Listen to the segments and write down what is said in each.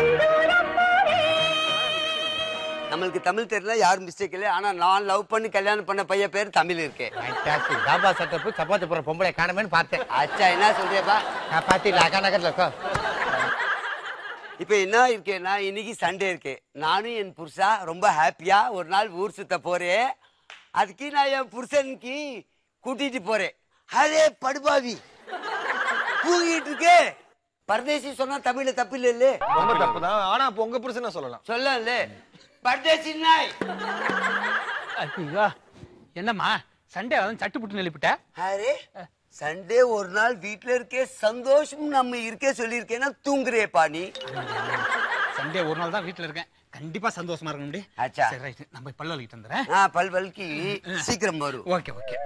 நம்மளுக்கு தமிழ் தெரியல யாரும் மிஸ்டேக் இல்லை ஆனா நான் லவ் பண்ணி கல்யாணம் பண்ண பையன் பேர் தமிழ் இருக்கு Fantastic. தாபா செட்டப் சப்பாத்தி போற பொம்பளை காணமேன்னு பார்த்தேன் அச்சா என்ன சொல்றியப்பா சப்பாத்தி லகா நகர்ல இருக்கோ இப்ப என்ன இருக்கேன்னா இன்னைக்கு சண்டே இருக்கு நானும் என் புருஷா ரொம்ப ஹாப்பியா ஒரு நாள் ஊர் சுத்த போறேன் அதுக்கு நான் என் புருஷனுக்கு கூட்டிட்டு போறேன் அரே படுபாவி தூங்கிட்டு இருக்கு பரதேசி சொன்னா தமிழ்ல தப்பு இல்ல ரொம்ப தப்பு தான் ஆனா அப்ப உங்க புருஷனை சொல்லலாம் சொல்லல பரதேசி நாய் ஐயோ என்னம்மா சண்டே வந்து சட்டு புட்டு நெளிப்பிட்ட அரே சண்டே ஒரு நாள் வீட்ல இருக்கே சந்தோஷம் நம்ம இருக்கே சொல்லியிருக்கேன்னா தூங்குறியேப்பா நீ சண்டே ஒரு நாள் தான் வீட்ல இருக்கேன் கண்டிப்பா சந்தோஷமா இருக்கணும் முடியும் அச்சா. சரி ரைட் நம்ம போய் பல்ல வலிக்கிட்டு வந்துடுறேன் ஆ பல் வலிக்கு சீக்கிரம் வரும் ஓகே ஓகே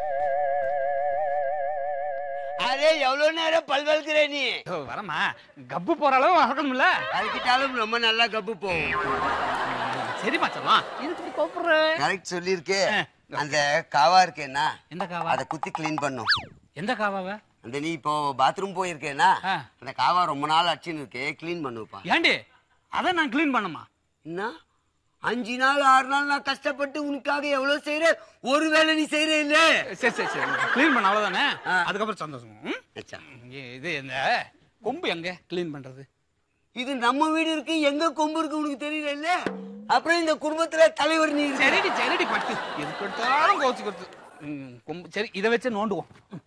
அரே எவ்வளவு நேரம் பல் வலிக்கிற நீ ஓ, வரமா கப்பு போற அளவு வளர்க்கணும்ல வலிக்கிட்டாலும் ரொம்ப நல்லா கப்பு போகும் சரிம்மா சொல்லலாம் இதுக்கு கூப்பிடுற கரெக்ட் சொல்லியிருக்கே அந்த காவா இருக்கேன்னா எந்த காவா அதை குத்தி க்ளீன் பண்ணும் எந்த காவாவ அந்த நீ இப்போ பாத்ரூம் போயிருக்கேன்னா ஆ. அந்த காவா ரொம்ப நாள் அச்சுன்னு இருக்கே க்ளீன் பண்ணுப்பா ஏண்டி அதை நான் க்ளீன் பண்ணுமா என்ன அஞ்சு நாள் ஆறு நாள் நான் கஷ்டப்பட்டு உனக்காக எவ்வளவு செய்யறேன் ஒரு வேளை நீ செய்யற இல்ல சரி சரி சரி க்ளீன் பண்ண அவ்வளவுதானே ஆ. அதுக்கப்புறம் சந்தோஷம் ம்? அச்சா. இங்க இது இந்த கொம்பு எங்க க்ளீன் பண்றது இது நம்ம வீடு இருக்கு எங்க கொம்பு இருக்கு உனக்கு தெரியல இல்ல அப்புறம் இந்த குடும்பத்துல தலைவர் நீ இருக்க. சரிடி சரிடி பட்டு எது கொடுத்தாலும் கோச்சு கொடுத்து ம், கொம்பு சரி இதை வச்சு நோண்டுவோம் ம்.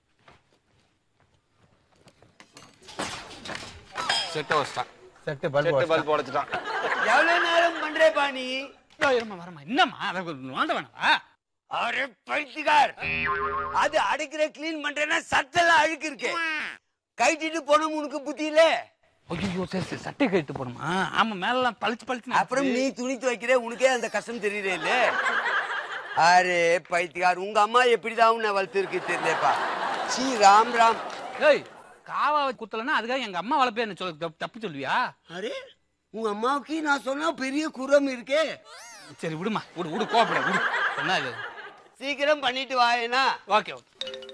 செட்டு வச்சிட்டான் செட்டு பல்பு செட்டு வச்சிட்டான். பல்ப் உடைச்சிட்டான் எவ்வளவு நேரம் பண்றேப்பா நீ இதோ இருமா வரமா என்னம்மா அதை நோண்ட வேணாவா அரே பைத்தியக்கார் அது அடிக்கிற க்ளீன் பண்றேன்னா சட்டெல்லாம் அழுக்கு இருக்கு கைட்டிட்டு போனோம் உனக்கு புத்தி இல்ல ஐயோ சரி சரி சட்டை கழித்து போடுமா ஆமா மேலாம் பளிச்சு பளிச்சு அப்புறம் நீ துணி துவைக்கிற உனக்கே அந்த கஷ்டம் தெரியல இல்ல அரே பைத்தியக்கார் உங்க அம்மா எப்படிதான் உன்னை வளர்த்துருக்கு தெரியலப்பா சீ ராம் ராம் ஏய் காவா குத்தலன்னா அதுக்காக எங்க அம்மா வளர்ப்பே என்ன சொல்ல தப்பு- தப்பு சொல்லுவியா அரே உங்க அம்மாவுக்கு நான் சொன்னா பெரிய குரம் இருக்கே சரி விடுமா விடு விடு கோப்பட விடு என்ன இது சீக்கிரம் பண்ணிட்டு வாயேனா ஓகே ஓகே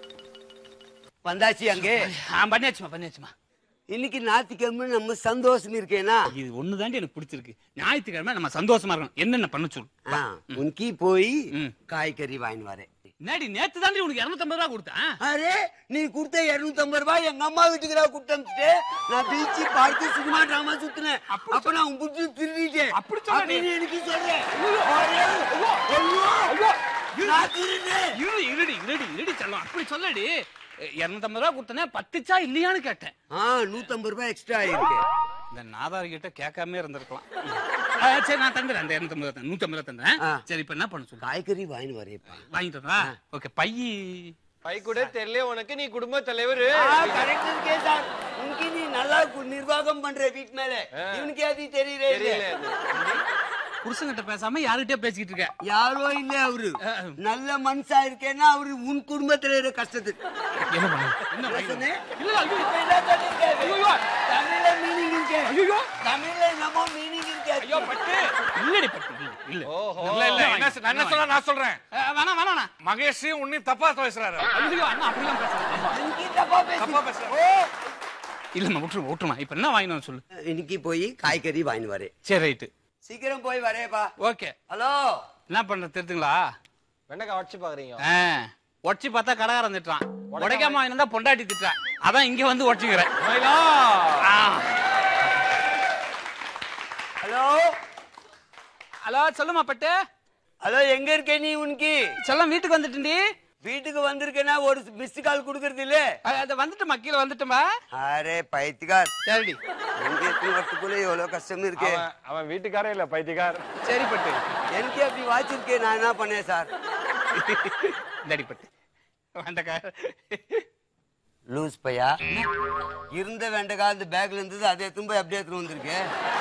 வந்தாச்சு அங்கே ஆ பண்ணியாச்சுமா பண்ணியாச்சுமா இன்னைக்கு ஞாயிற்றுக்கிழமை நம்ம சந்தோஷம் இருக்கேனா இது ஒண்ணு தாண்டி எனக்கு பிடிச்சிருக்கு ஞாயிற்றுக்கிழமை நம்ம சந்தோஷமா இருக்கணும் என்னென்ன பண்ண சொல்லு ஆ, உனக்கு போய் ம். காய்கறி வாங்கிட்டு வரேன் என்னடி நேத்து தாண்டி உனக்கு இரநூத்தம்பது ரூபா கொடுத்தேன் அரே நீ கொடுத்த இருநூத்தம்பது ரூபாய் எங்க அம்மா வீட்டுக்கு நான் கொடுத்து நான் பீச்சு பார்க்கு சினிமா டிராமா சுத்தினேன் அப்ப நான் உன் புடிச்சு திருடிட்டேன் அப்படி சொல்லாத. அப்படின்னு எனக்கு சொல்றேன் அரே, ஐயோ, நான் திருடுனேன். இருடி இருடி இருடி இருடி செல்லம் அப்படி சொல்லடி இரநூத்தம்பது ரூபா கொடுத்தனே பத்துச்சா இல்லையான்னு கேட்டேன் ஆ நூத்தம்பது ரூபாய் எக்ஸ்ட்ரா ஆயிருக்கு இந்த நாதாரி கிட்ட கேட்காம இருந்திருக்கலாம் ஆ, சரி நான் தந்துடுறேன் அந்த இரநூத்தம்பது ரூபா நூத்தம்பது ரூபா தந்தேன் ஆ. சரி இப்ப என்ன பண்ண சொல்லு காய்கறி வாங்கிட்டு வரேன்ப்பா வாங்கிட்டு வரா ஓகே பையி பை கூட தெரியல உனக்கு நீ குடும்ப தலைவர் கரெக்ட் இருக்கே சார் உனக்கு நீ நல்லா கு- நிர்வாகம் பண்ற வீட்டு மேல இவனுக்கு அது தெரியல தெரியல அது. புருஷன்கிட்ட பேசாம யாருகிட்டயே பேசிக்கிட்டு இருக்க யாரோ இல்ல அவரு நல்ல மனுஷா இருக்கேன்னா அவரு உன் குடும்பத்துல இருக்க கஷ்டத்துக்கு என்ன பண்ண என்ன என்ன வாங்கிட்டு சொன்னேன்? வர? இல்ல ஐயோ, இப்ப என்ன சொல்லிருக்காரு? ஐயோ. தமிழ்ல meaning இருக்கு. ஐயோ. தமிழ்ல என்னமோ meaning இருக்கு. ஐயோ பட்டு இல்லடி பட்டு இல்ல, இல்ல ஓஹோ. இல்ல இல்ல என்ன சொ- நான் என்ன சொல்ல நான் சொல்றேன் ஆ, வேணாம் வேணாம் மகேஷ் உன்னையும் தப்பா பேசுறாரு ஐயோ அண்ணா அப்படிலாம் பேசுறேன் இன்னைக்கு தப்பா பேசி- தப்பா பேசுறாரு. ஓ. இல்லம்மா விட்டுருமா விட்டுருமா இப்ப என்ன வாங்கினு வர சொல்லு இன்னைக்கு போய் காய்கறி வாங்கிட்டு வரேன் சரி ரைட்டு சீக்கிரம் போய் வரேப்பா ஓகே ஹலோ என்ன பண்ற தெரிஞ்சுங்களா வெண்டைக்காய் உடச்சு பாக்குறீங்க ஆ உடச்சி பார்த்தா கடைக்காரன் திட்டுறான் உடைக்காம வாங்கினா பொண்டாட்டி திட்டுறான் அதான் இங்க வந்து உடச்சிக்கிறேன் ஆ. ஹலோ ஹலோ சொல்லுமா பட்டு ஹலோ எங்க இருக்க நீ உனக்கு செல்லம் வீட்டுக்கு வந்துட்டுண்டி வீட்டுக்கு வந்திருக்கேன்னா ஒரு மிஸ்டு கால் கொடுக்கறது இல்ல அது வந்துட்டுமா கீழே வந்துட்டுமா அரே பைத்தியக்கார் சரிடி எங்க எத்தனை வரத்துக்குள்ள எவ்வளவு கஷ்டம் இருக்கு அவன் அவன் வீட்டுக்காரே இல்ல பைத்தியக்கார் சரி பட்டு எனக்கு அப்படி வாச்சிருக்கேன் நான் என்ன பண்ணேன் சார் இந்தாடி பட்டு வேண்டக்கா லூஸ் பையா இருந்த வெண்டைக்காய் அந்த பேக்ல இருந்தது அதை எடுத்துன்னு போய் அப்படியே எடுத்துன்னு வந்திருக்கு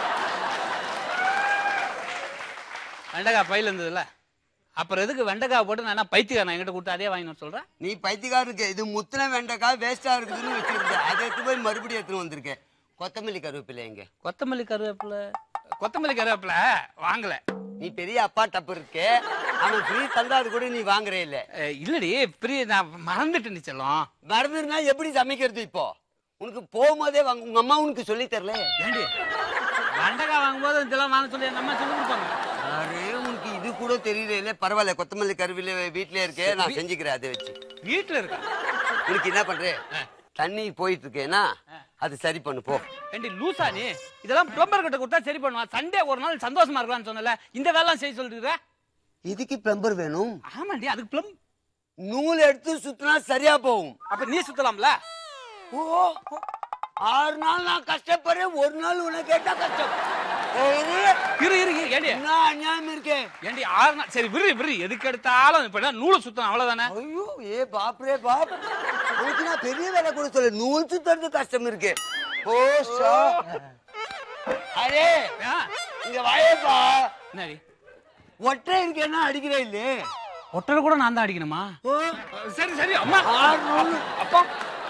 வெண்டைக்காய் பையில இருந்ததுல அப்புறம் எதுக்கு வெண்டைக்காய் போட்டு நான் என்ன பைத்தியக்காரன் என்கிட்ட கொடுத்து அதே வாங்கி சொல்றேன் நீ பைத்தியக்காரன் இருக்கு இது முத்தின வெண்டைக்காய் வேஸ்டா இருக்குதுன்னு வச்சிருந்தேன் அதை எடுத்து போய் மறுபடியும் எடுத்துன்னு வந்திருக்கேன் கொத்தமல்லி கருவேப்பிலை எங்க கொத்தமல்லி கருவேப்பிலை கொத்தமல்லி கருவேப்பிலை வாங்கல நீ பெரிய அப்பா டப்பு இருக்கு அவன் ஃப்ரீ தந்தா அது கூட நீ வாங்குறே இல்ல அஹ் இல்லடி பிரிய நான் மறந்துட்டேன் செல்லம் மறந்துருந்தா எப்படி சமைக்கிறது இப்போ உனக்கு போகும்போதே வாங்க உங்க அம்மா உனக்கு சொல்லி தரல ஏண்டி வெண்டைக்காய் வாங்கும்போது இதெல்லாம் வாங்க சொல்லி நம்ம சொல்லி கொடுப்பாங்க அரே உனக்கு இது கூட தெரியல இல்ல பரவாயில்ல கொத்தமல்லி கருவில வீட்லயே இருக்கே நான் செஞ்சுக்கிறேன் அதை வச்சு வீட்டுல இருக்கா உனக்கு என்ன பண்றேன் தண்ணி போயிட்டு இருக்கேன்னா அது சரி பண்ணு போ ஏண்டி லூசா நீ இதெல்லாம் பிளம்பர் கிட்ட கொடுத்தா சரி பண்ணுவான் சண்டே ஒரு நாள் சந்தோஷமா இருக்கலாம்னு சொன்னல இந்த வேலை செய்ய சொல்லிருக்க இதுக்கு பிளம்பர் வேணும் ஆமாண்டி அதுக்கு பிளம் நூல் எடுத்து சுத்தினா சரியா போகும் அப்ப நீ சுத்தலாம்ல ஓ ஆறு நாள் நான் கஷ்டப்படுறேன் ஒரு நாள் உனக்கு கேட்டா கஷ்டம் ஒரு இரு இரு இரு, ஏண்டி என்ன அநியாயம் இருக்கேன் ஏண்டி ஆறு நாள் சரி விரு விரு எதுக்கு எடுத்தாலும் இப்ப என்ன நூலை சுத்தம் அவ்வளவுதானே ஐயோ ஏ பாப்ரே பாப் உனக்கு நான் பெரிய வேலை கூட சொல்ல நூல் சுத்துறது கஷ்டம் இருக்கு ஓ சா அரே ஆ, இங்க வாயேப்பா என்னடி ஒற்றை இருக்கேன்னா அடிக்கிறேன் இல்லே ஒட்டரை கூட நான் தான் அடிக்கணுமா ஓ சரி சரி அம்மா ஆறு நூல் அப்பா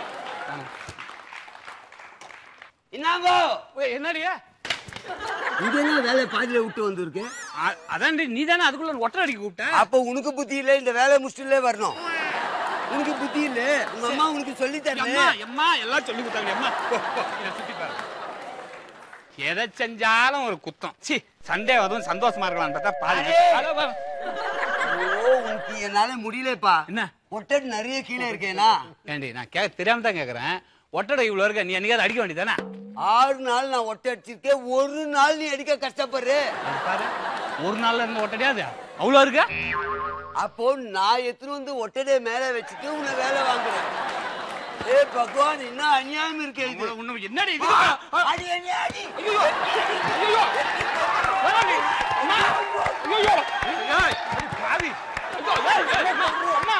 என்னங்கோ ஓய், என்னடி இங்க என்ன வேலை பாதியில விட்டு வந்திருக்கேன் அ- அதான்டி நீ தானே அதுக்குள்ள ஒட்டரை அடிக்க கூப்பிட்ட அப்ப உனக்கு புத்தி இல்ல இந்த வேலை முடிச்சுட்டே வரணும் உனக்கு புத்தி இல்ல உங்க அம்மா உனக்கு சொல்லி அம்மா தரேன் அம்மா எல்லாம் சொல்லி கொடுத்தாங்க அம்மா போ, போ, இதை சுத்தி பாரு எதை செஞ்சாலும் ஒரு குத்தம் சி சண்டே அதுவும் சந்தோஷமா இருக்கலாம் பார்த்தா பாரு அட, வா. ஓ உனக்கு என்னால முடியலப்பா என்ன ஒட்டை நிறைய கீழே இருக்கேனா ஏண்டி நான் கேட்க தெரியாம தான் கேக்குறேன் ஒட்டடை இவ்வளவு இருக்க நீ என்னைக்காவது அடிக்க வேண்டியதானே ஆறு நாள் நான் ஒட்டை அடிச்சிருக்கேன் ஒரு நாள் நீ அடிக்க கஷ்டப்படுற பாரு ஒரு நாள்ல இருந்த ஒட்டடையாது அவ்வளவு இருக்க அப்போ நான் எடுத்துட்டு வந்து ஒட்டடைய மேல வச்சுட்டு உன்னை வேலை வாங்குறேன் ஏ பகவான் என்ன அநியாயம் இருக்கே இது உன்னை- உன்னை என்னடி இது அடி, அடி, அடி. ஐயோ ஐயோ வேணாண்டி. அம்மா ஐயோ ஏய் அடி பாவி ஐயோ, ஏய், ஏய், அம்மா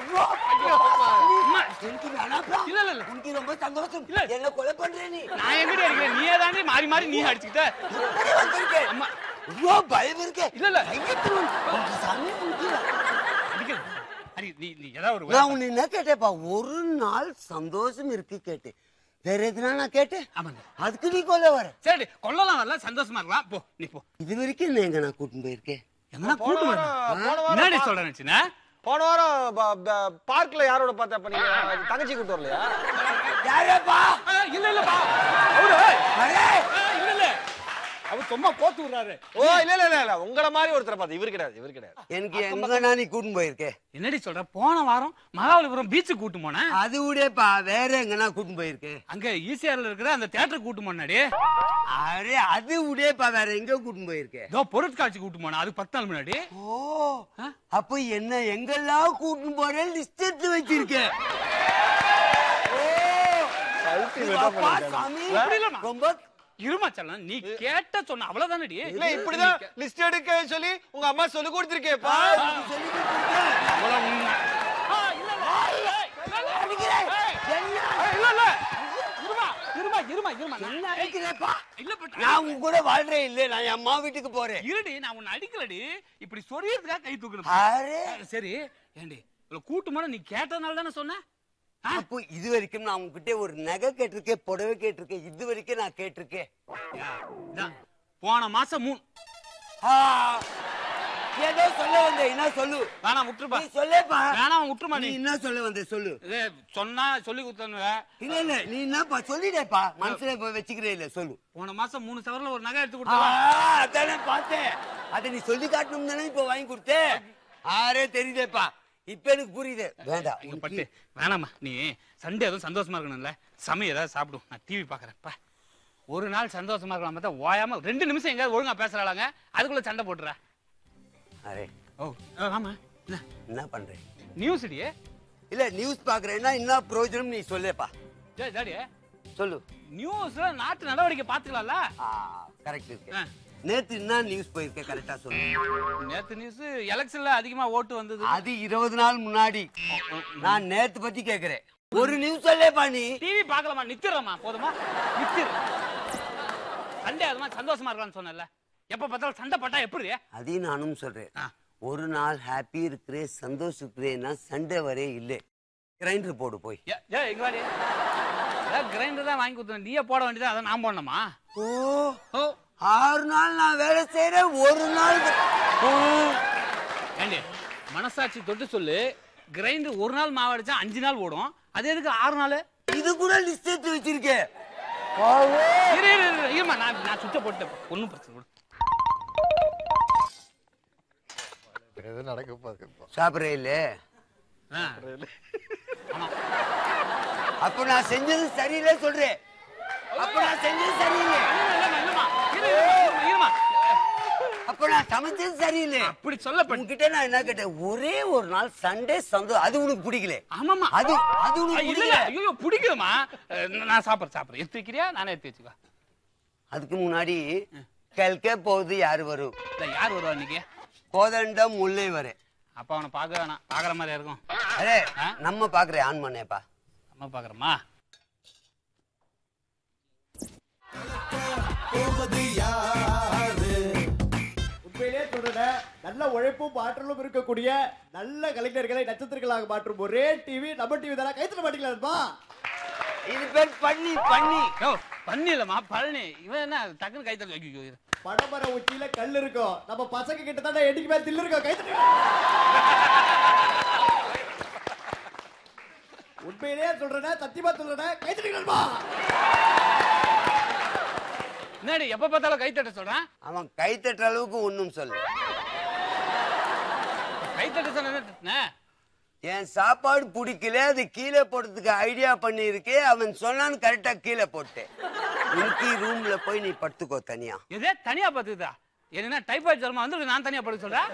அம்மா எனக்கு வேணாப்பா. இல்ல, இல்ல, இல்ல. உனக்கு ரொம்ப சந்தோஷம் இல்ல. என்ன கொலை பண்ற நீ நான் எங்கடி அடிக்கிறேன் நீயே தாண்டி மாறி மாறி நீ அடிச்சுக்கிட்ட இப்படி வந்திருக்கேன். அம்மா ஐயோ, பயம் இருக்கே. இல்ல, இல்ல. கையெழுத்து உனக்கு சாமி முடிக்கல. அடிக்க அடி நீ நீ ஏதாவது ஒரு நான் உன்னை என்ன கேட்டேப்பா ஒரு நாள் சந்தோஷம் இருக்கு கேட்டேன் வேற எதுனா நான் கேட்டேன் ஆமாங்க அதுக்கு நீ கொல்ல வர சரி கொல்லலாம் வரல சந்தோஷமா இருக்கலாம் போ நீ போ இது வரைக்கும் என்ன எங்க நான் கூட்டின்னு போயிருக்கேன் எங்கன்னா போன கூட்டு வாரம் போன முன்னாடி வாரம் சொல்றேன் சின்ன போன வாரம் பார்க்ல யாரோட பார்த்தா அப்ப நீங்க தங்கச்சி கூட்டு வரலையா யாரப்பா இல்ல இல்லப்பா அவரு அரே! ஏய், இல்ல இல்ல அவர் சும்மா போத்து விடுறாரு ஓ இல்ல இல்ல இல்ல இல்ல உங்கள மாதிரி ஒருத்தரை பார்த்து இவர் கிடையாது இவர் கிடையாது எனக்கு எங்க நான் நீ கூட்டின்னு போயிருக்கேன் என்னடி சொல்ற போன வாரம் மகாபலிபுரம் பீச்சுக்கு கூட்டு போனேன் அது விடப்பா வேற எங்க நான் கூட்டின்னு போயிருக்கேன் அங்க ஈசிஆர்ல இருக்கிற அந்த தியேட்டருக்கு கூட்டு போனாடி அரே அது விடப்பா வேற எங்க கூட்டின்னு போயிருக்கேன் ஏதோ பொருட்காட்சி கூட்டு போனேன் அது பத்து நாள் முன்னாடி ஓ அப்ப என்ன எங்கெல்லாம் கூட்டின்னு போறேன் லிஸ்ட் எடுத்து வச்சிருக்கேன் ஓ அப்பா, சாமி. அப்படி இல்லம்மா. ரொம்ப இருமாச்சலம் நீ கேட்ட சொன்ன அவ்வளவுதானடி இல்ல இப்படிதான் லிஸ்ட் எடுக்க சொல்லி உங்க அம்மா சொல்லி கொடுத்திருக்கேப்பா உனக்கு சொல்லி கொடுத்திருக்கேன். அவ்வளவு உண்மை. ஆ, இல்ல, இல்ல. ஏய், இல்ல, இல்ல. அடிக்கிறேன். ஏய், என்ன? ஏய், இல்ல, இல்ல. இருமா, இருமா, இருமா, இருமா. என்ன அடிக்கிறேப்பா? இல்ல, பட் நான் உன் கூட வாழ்றேன் இல்ல நான் என் அம்மா வீட்டுக்கு போறேன் இருடி நான் உன்னை அடிக்கலடி இப்படி சொரியறதுக்காக கை தூக்கணும் அரே சரி ஏண்டி இவ்வளவு கூட்டு போன நீ கேட்டதுனால தானே சொன்ன ஆ? அப்போ இது வரைக்கும் நான் உங்ககிட்ட ஒரு நகை கேட்டிருக்கேன் புடவை கேட்டிருக்கேன் இது வரைக்கும் நான் கேட்டிருக்கேன் யா, இதான். போன மாசம் மூணு ஆ, ஏதோ சொல்ல வந்த என்ன சொல்லு வேணாம் விட்டுருப்பா நீ சொல்லேப்பா வேணாம் விட்டுருமா நீ நீ என்ன சொல்ல வந்த சொல்லு இது சொன்னா சொல்லி கொடுத்தனுவ இல்ல இல்ல நீ என்னப்பா சொல்லிடேப்பா மனசுல போய் வச்சுக்கிறே இல்ல சொல்லு போன மாசம் மூணு சவரில் ஒரு நகை எடுத்து ஆ, கொடுத்தா அதானே பார்த்தேன் அதை நீ சொல்லி காட்டணும் தானே இப்ப வாங்கி கொடுத்தேன் ஆரே தெரியுதேப்பா இப்ப எனக்கு புரியுது வேண்டாம் இங்க பட்டு வேணாம்மா நீ சண்டே எதுவும் சந்தோஷமா இருக்கணும்ல சமயம் ஏதாவது சாப்பிடும் நான் டிவி பாக்குறேன்ப்பா ஒரு நாள் சந்தோஷமா இருக்கலாம் பார்த்தா ஓயாம ரெண்டு நிமிஷம் எங்கேயாவது ஒழுங்கா பேசுறாளாங்க அதுக்குள்ள சண்டை போட்டுற அரே ஓ ஆ, ஆமா என்ன என்ன பண்றேன் நியூஸ் இடியே இல்ல நியூஸ் பாக்குறேன்னா என்ன பிரயோஜனம் நீ சொல்லேப்பா டேய் டாடி சொல்லு நியூஸ்ல நாட்டு நடவடிக்கை பாத்துக்கலாம்ல கரெக்ட் இருக்கு ஆ. நேத்து என்ன நியூஸ் போயிருக்க கரெக்டா சொல்லு நேத்து நியூஸ் எலெக்ஷன்ல அதிகமா ஓட்டு வந்தது அது இருபது நாள் முன்னாடி நான் நேத்து பத்தி கேக்குறேன் ஒரு நியூஸ் சொல்லேப்பா நீ டிவி பார்க்கலாமா நித்திரமா போதுமா நித்திர சண்டே அதுமா சந்தோஷமா இருக்கலாம்னு சொன்னல எப்ப பார்த்தாலும் சண்டை போட்டா எப்படி அதையும் நானும் சொல்றேன் ஆ. ஒரு நாள் ஹாப்பி இருக்கிறேன் சந்தோஷம் இருக்கிறேன்னா சண்டே வரே இல்லை கிரைண்டர் போடு போய் ஏ ஏய், இங்க வாடி கிரைண்டர் தான் வாங்கி கொடுத்தேன் நீயே போட வேண்டியது அதை நான் போடணுமா ஓ ஓ ஆறு நாள் நான் வேலை செய்யறேன் ஒரு நாள் ஓ, ஏண்டி மனசாட்சி தொட்டு சொல்லு கிரைண்டர் ஒரு நாள் மாவு அடிச்சா அஞ்சு நாள் ஓடும் அது எதுக்கு ஆறு நாள் இது இது கூட லிஸ்ட் எடுத்து வச்சிருக்கேன் இரு இரு இரு, இருமா நான் நான் சுத்த போட்டு ஒன்றும் பிரச்சனை இல்லை. எது நடக்க போகுது இப்போ சாப்பிட்றே இல்ல ஆ. அப்ப நான் செஞ்சது சரியில்லை சொல்றேன் அப்ப நான் செஞ்சது சரியில்லை இல்லம்மா, இல்லம்மா. இரு, இருமா, இருமா, இருமா. அப்ப நான் சமைச்சது சரியில்லை அப்படி சொல்லப்பட்ட உன்கிட்ட நான் என்ன கேட்டேன் ஒரே ஒரு நாள் சண்டே சந்தோஷம் அது உனக்கு பிடிக்கல ஆமாமா அது அது உனக்கு இல்ல பிடிக்கல ஐயோ பிடிக்குமா நான் சாப்பிட்றேன் சாப்பிட்றேன் எடுத்து வைக்கிறியா நானே எடுத்து வச்சுக்கோ அதுக்கு முன்னாடி கல்கே போகுது யாரு வரும் இல்ல யார் வருவா இன்னைக்கு கோதண்டம் முல்லை வர அப்பா அவனை பார்க்க வேணாம் பார்க்குற மாதிரியா இருக்கும் அரே ஆ? நம்ம பாக்குறேன் ஆன் பண்ணேப்பா நம்ம பார்க்குறோமா உண்மையிலே சொல்றேன் நல்ல உழைப்பும் ஆற்றலும் இருக்கக்கூடிய நல்ல கலைஞர்களை நட்சத்திரங்களாக மாற்றும் ஒரே டிவி நம்ம டிவி தானே கைத்தற மாட்டீங்களா இது பேர் பண்ணி பண்ணி யோ பண்ணி இல்லம்மா பழனி இவன் என்ன டக்குன்னு கை தட்டு ஐயோ இரு. படமர உச்சியில கல் இருக்கும் நம்ம பசங்க கிட்ட தானே எடிக்கு மேல தில்லு இருக்கும் கைத்தற உண்மையிலேயே சொல்றேன் சத்தியமா சொல்றேன் கைத்தறிகளா என்னடி எப்ப பார்த்தாலும் கை தட்ட சொல்றேன் அவன் கை தட்டுற அளவுக்கு ஒன்றும் சொல்லு கை தட்ட சொன்ன என் சாப்பாடு பிடிக்கல அது கீழே போடுறதுக்கு ஐடியா பண்ணியிருக்கே அவன் சொன்னான்னு கரெக்டா கீழே போட்டேன் இன்னைக்கு ரூம்ல போய் நீ படுத்துக்கோ தனியா எதே தனியா பார்த்துதா என்ன டைபாய்டு ஜுரமா வந்து நான் தனியா படுக்க சொல்றேன்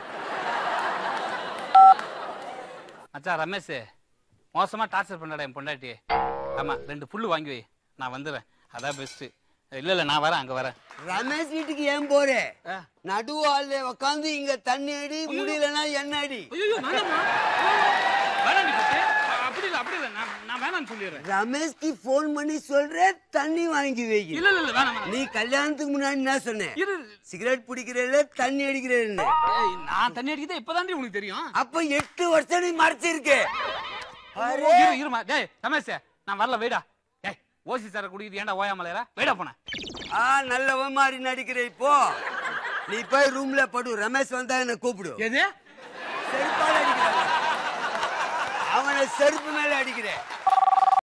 மச்சான் ரமேஷ் மோசமா டார்ச்சர் பண்ணடா என் பொண்டாட்டி ஆமா ரெண்டு புல்லு வாங்கி வை நான் வந்துடுறேன் அதான் பெஸ்ட் இல்ல இல்ல நான் வரேன் அங்க வரேன் ரமேஷ் வீட்டுக்கு ஏன் போற ஆ. நடு ஹால்ல உட்காந்து இங்க தண்ணி அடி முடியலன்னா என்ன அடி ஐயோ வேணாமா வேணாண்டி பத்து அப்படி இல்ல அப்படி இல்ல நான் நான் வேணாம்னு சொல்லிடுறேன் ரமேஷ்க்கு ஃபோன் பண்ணி சொல்ற தண்ணி வாங்கி வை இல்ல இல்ல இல்ல வேணாம் வேணாம் நீ கல்யாணத்துக்கு முன்னாடி என்ன சொன்னேன் இரு சிகரெட் பிடிக்கிறேல தண்ணி அடிக்கிறேன்னு ஏய், நான் தண்ணி அடிக்கிறதே இப்பதாண்டி உனக்கு தெரியும் அப்ப எட்டு வருஷம் நீ மறைச்சிருக்க பாரு. இரு இருமா டேய் ரமேஷ் நான் வரல வெயிடா டேய் ஓசி சார குடிக்குது ஏன்டா ஓயாமலையரா வெயிடா போனேன் ஆ நல்லவன் மாதிரி நடிக்கிற இப்போ நீ போய் ரூம்ல படு ரமேஷ் வந்தா என்ன கூப்பிடு எது செருப்பால அடிக்கிறாங்க அவனை செருப்பு மேல அடிக்கிறேன்